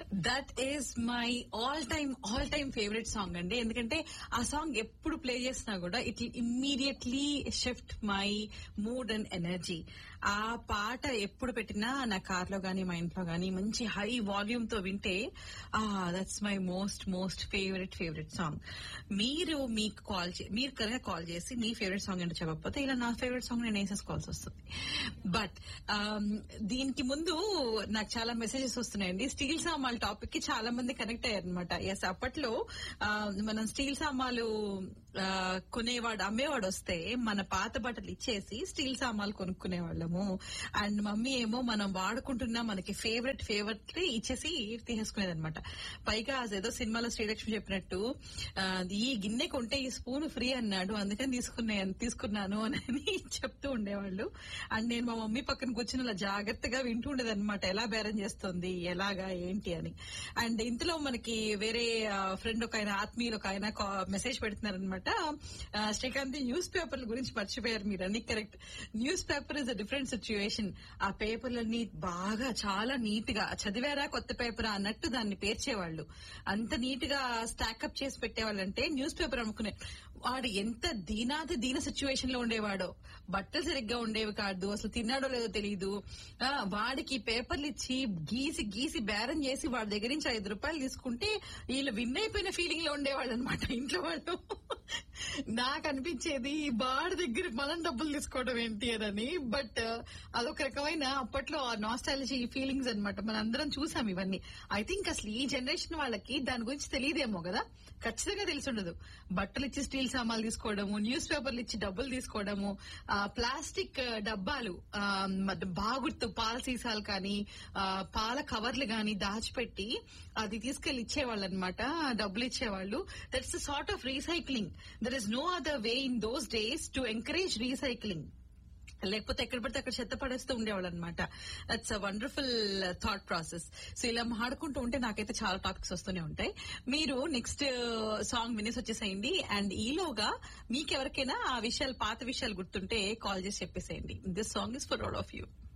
that is my all time all time favourite song అండి ఎందుకంటే ఆ సాంగ్ ఎప్పుడు ప్లే చేసినా కూడా it immediately shift my mood and energy ఆ పాట ఎప్పుడు పెట్టినా నా కార్ లో గానీ మా ఇంట్లో గానీ మంచి హై వాల్యూమ్ తో వింటే ఆ that's my most most favourite favourite song మీరు మీకు కాల్ మీరు కనుక కాల్ చేసి మీ ఫేవరెట్ సాంగ్ ఏంటో చెప్పకపోతే ఇలా నా ఫేవరెట్ సాంగ్ నేను వేసేసుకోవాల్సి వస్తుంది బట్ దీనికి ముందు నాకు చాలా మెసేజెస్ వస్తున్నాయండి స్టీల్ సామాన్ టాపిక్ కి చాలా మంది కనెక్ట్ అయ్యారు అనమాట ఎస్ అప్పట్లో ఆ, మనం స్టీల్ సామాన్లు ఆ, కొనేవాడు అమ్మేవాడు వస్తే మన పాత బట్టలు ఇచ్చేసి స్టీల్ సామాన్లు కొనుక్కునే వాళ్ళము అండ్ మమ్మీ ఏమో మనం వాడుకుంటున్న మనకి ఫేవరెట్ ఫేవరెట్ ఇచ్చేసి తీసేసుకునేది అనమాట పైగా అదేదో సినిమాలో శ్రీలక్ష్మి చెప్పినట్టు ఆ, ఈ గిన్నె కొంటే ఈ స్పూన్ ఫ్రీ అన్నాడు అందుకని తీసుకునే తీసుకున్నాను అని చెప్తూ ఉండేవాళ్ళు అండ్ నేను మా మమ్మీ పక్కన కూర్చుని అలా జాగ్రత్తగా వింటూ ఉండేది అనమాట ఎలా బేరం చేస్తుంది ఎలాగా ఏంటి అని అండ్ ఇంతలో మనకి వేరే ఫ్రెండ్ ఒక ఆయన ఆత్మీయులు ఒక ఆయన మెసేజ్ పెడుతున్నారనమాట శ్రీకాంత్ న్యూస్ పేపర్ల గురించి మర్చిపోయారు మీరు అన్ని correct news paper is a different situation ఆ పేపర్లన్నీ బాగా చాలా నీట్ గా చదివారా కొత్త పేపర్ అన్నట్టు దాన్ని పేర్చేవాళ్ళు అంత నీట్ గా స్టాకప్ చేసి పెట్టేవాళ్ళంటే న్యూస్ పేపర్ అమ్ముకునే వాడు ఎంత దీనాది దీన సిచ్యువేషన్ లో ఉండేవాడో బట్టలు సరిగ్గా ఉండేవి కాదు అసలు తిన్నాడో లేదో తెలియదు ఆ, వాడికి పేపర్లు ఇచ్చి గీసి గీసి బేరం చేసి వాడి దగ్గర నుంచి ఐదు రూపాయలు తీసుకుంటే వీళ్ళు విన్ అయిపోయిన ఫీలింగ్ లో ఉండేవాళ్ళు అనమాట ఇంట్లో వాళ్ళు నాకు అనిపించేది వాడి దగ్గర మనం డబ్బులు తీసుకోవడం ఏంటి అని బట్ అదొక రకమైన అప్పట్లో ఆ నాస్టాలజీ ఫీలింగ్స్ అనమాట మన అందరం చూసాం ఇవన్నీ ఐ థింక్ అసలు ఈ జనరేషన్ వాళ్ళకి దాని గురించి తెలియదేమో కదా ఖచ్చితంగా తెలిసి ఉండదు బట్టలు ఇచ్చి స్టీల్ సామాన్లు తీసుకోవడము న్యూస్ పేపర్లు ఇచ్చి డబ్బులు తీసుకోవడము ఆ, ప్లాస్టిక్ ఆ, డబ్బాలు ఆ, మ- బాగుర్తు పాల సీసాలు కానీ ఆ, పాల కవర్లు కానీ దాచిపెట్టి అది తీసుకెళ్లి ఇచ్చేవాళ్ళు అనమాట డబ్బులు ఇచ్చేవాళ్ళు that's sort of recycling there is no other way in those days to encourage recycling లేకపోతే ఎక్కడ పడితే అక్కడ చెత్త పడేస్తూ ఉండేవాళ్ళు అనమాట that's a wonderful thought process so ఇలా మాడుకుంటూ ఉంటే నాకైతే చాలా టాపిక్స్ వస్తూనే ఉంటాయి మీరు నెక్స్ట్ సాంగ్ వినేసి వచ్చేసేయండి అండ్ ఈలోగా మీకెవరికైనా ఆ విషయాలు పాత విషయాలు గుర్తుంటే కాల్ చేసి చెప్పేసేయండి this song is for all of you